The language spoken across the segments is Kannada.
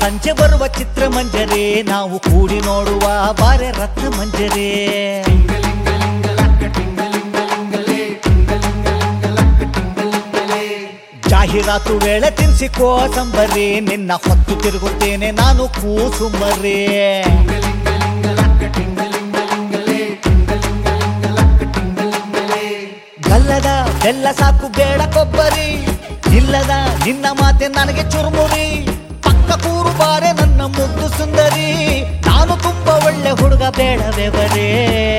ಸಂಜೆ ಬರುವ ಚಿತ್ರಮಂಜರೆ ನಾವು ಕೂಡಿ ನೋಡುವ ಬಾರೆ ರತ್ನ ಮಂಜರೆ ಜಾಹೀರಾತು ವೇಳೆ ತಿನ್ಸಿ ಕೋಸಂಬರಿ ನಿನ್ನ ಹೊತ್ತು ತಿರುಗುತ್ತೇನೆ ನಾನು ಕೂಸುಂಬರಿ ಗಲ್ಲದ ಬೆಲ್ಲ ಸಾಕು ಬೇಡ ಕೊಬ್ಬರಿ ಇಲ್ಲದ ನಿನ್ನ ಮಾತೆ ನನಗೆ ಚುರುಮುರಿ ಪಕ್ಕ ಕೂರು ಬಾರೆ ನನ್ನ ಮುದ್ದು ಸುಂದರಿ ನಾನು ತುಂಬಾ ಒಳ್ಳೆ ಹುಡುಗ ಬೇಡವೇ ಬರೇ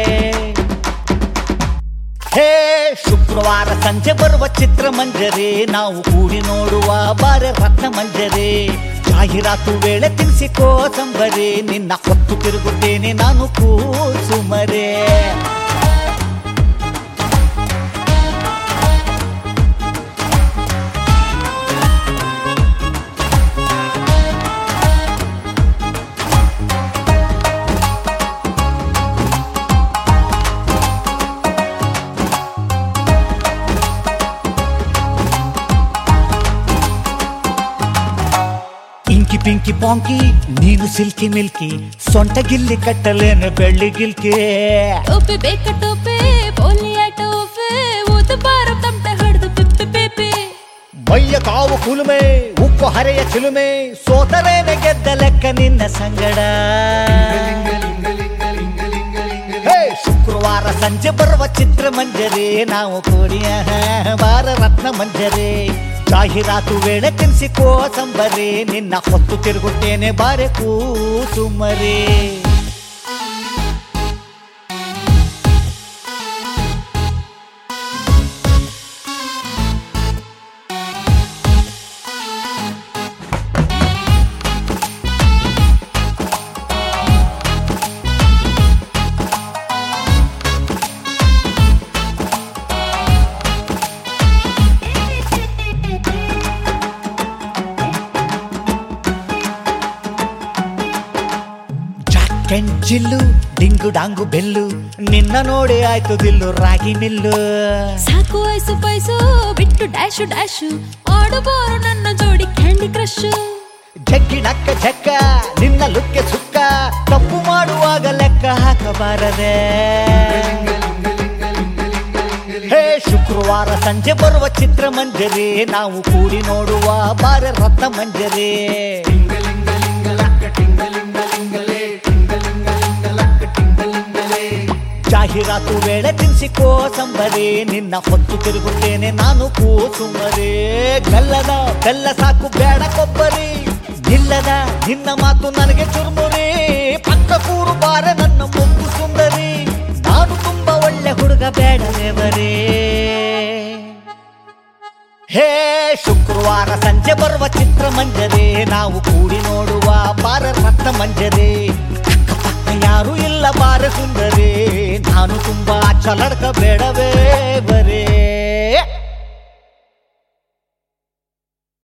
ಹೇ ಶುಕ್ರವಾರ ಸಂಜೆ ಬರುವ ಚಿತ್ರಮಂಜರೆ ನಾವು ಕೂಡಿ ನೋಡುವ ಬಾರೆ ರತ್ನ ಮಂಜರೆ ಜಾಹೀರಾತು ವೇಳೆ ತಿನ್ಸಿ ಕೋಸಂಬರಿ ನಿನ್ನ ಹೊತ್ತು ತಿರುಗುತ್ತೇನೆ ನಾನು ಕೂಸುಮರೆ ಇಂಕಿ ಪಿಂಕಿ ಪಾಂಕಿ ನೀನು ಸಿಲ್ಕಿ ಮಿಲ್ಕಿ ಸೊಂಟ ಗಿಲ್ಲಿ ಕಟ್ಟಲೇನು ಬೆಳ್ಳಿ ಗಿಲ್ಕಿ ಟೋಪೆ ಬೇಕ ಟೋಪೆ ಪೋಲಿಯ ಟೋಪೆ ಊದು ಬಾರು ತಮಟೆ ಹಿಡ್ದು ಪಿಪ್ಪಿ ಪಿಪ್ಪಿ ಮೈಯ ಕಾವು ಕುಲುಮೆ ಉಪ್ಪು ಹರೆಯ ಚಿಲುಮೆ ಸೋತರೇನೆ ಗೆದ್ದ ಲೆಕ್ಕ ನಿನ್ನ ಸಂಗಡ ಹೇ, ಶುಕ್ರವಾರ ಸಂಜೆ ಬರುವ ಚಿತ್ರಮಂಜರೆ ನಾವು ಕೂಡಿಯ ಬಾರ ರತ್ನ ಮಂಜರೆ ಜಾಹೀರಾತು ವೇಳೆ ತಿನ್ಸಿ ಕೋಸಂಬರಿ ನಿನ್ನ ಹೊತ್ತು ತಿರುಗುತ್ತೇನೆ ಬಾರೆ ಕೂಸುಮರೇ Jack and Jill ding dong bell ನಿನ್ನ ನೋಡಿ ಆಯ್ತು ದಿಲ್ಲು ರಾಗಿ ಮಿಲ್ಲು ಸಾಕು ಐಸು ಪೈಸು ಬಿಟ್ಟು ಡ್ಯಾಶು ಡ್ಯಾಶು ಆಡುಬೋರು ನನ್ನ ಜೋಡಿ ಕ್ಯಾಂಡಿ ಕ್ರಶ್ ಜಗ್ಗಿ ಡಕ್ಕ ಜಕ್ಕ ನಿನ್ನ ಲುಕ್ಕೆ ಸುಕ್ಕ ತಪ್ಪು ಮಾಡುವಾಗ ಲೆಕ್ಕ ಹಾಕಬಾರದೆ ಹೇ ಶುಕ್ರವಾರ ಸಂಜೆ ಬರುವ ಚಿತ್ರಮಂಜರೆ ನಾವು ಕೂಡಿ ನೋಡುವ ಬಾರ ರತ್ನ ಮಂಜರೆ ಜಾಹೀರಾತು ವೇಳೆ ತಿನ್ಸಿ ಕೋಸಂಬರಿ ನಿನ್ನ ಹೊತ್ತು ತಿರುಗುತ್ತೇನೆ ನಾನು ಕೂಸುಮರೆ ಗಲ್ಲದ ಬೆಲ್ಲ ಸಾಕು ಬೇಡ ಕೊಬ್ಬರಿ ಇಲ್ಲದ ನಿನ್ನ ಮಾತು ನನಗೆ ಚುರುಮುರಿ ಪಕ್ಕ ಕೂರು ಬಾರ ನನ್ನ ಮುದ್ದು ಸುಂದರಿ ನಾನು ತುಂಬಾ ಒಳ್ಳೆ ಹುಡುಗ ಬೇಡವೇ ಬರೇ ಹೇ ಶುಕ್ರವಾರ ಸಂಜೆ ಬರುವ ಚಿತ್ರಮಂಜರೆ ನಾವು ಕೂಡಿ ನೋಡುವ ಬಾರ ರತ್ನ ಮಂಜರೆ ಅಕ್ಕಪಕ್ಕ ಯಾರು ಇಲ್ಲ ಬಾರ ಸುಂದರಿ ನಾನು ತುಂಬಾ ಚಲಡ್ಕ ಬೇಡವೇ ಬರೇ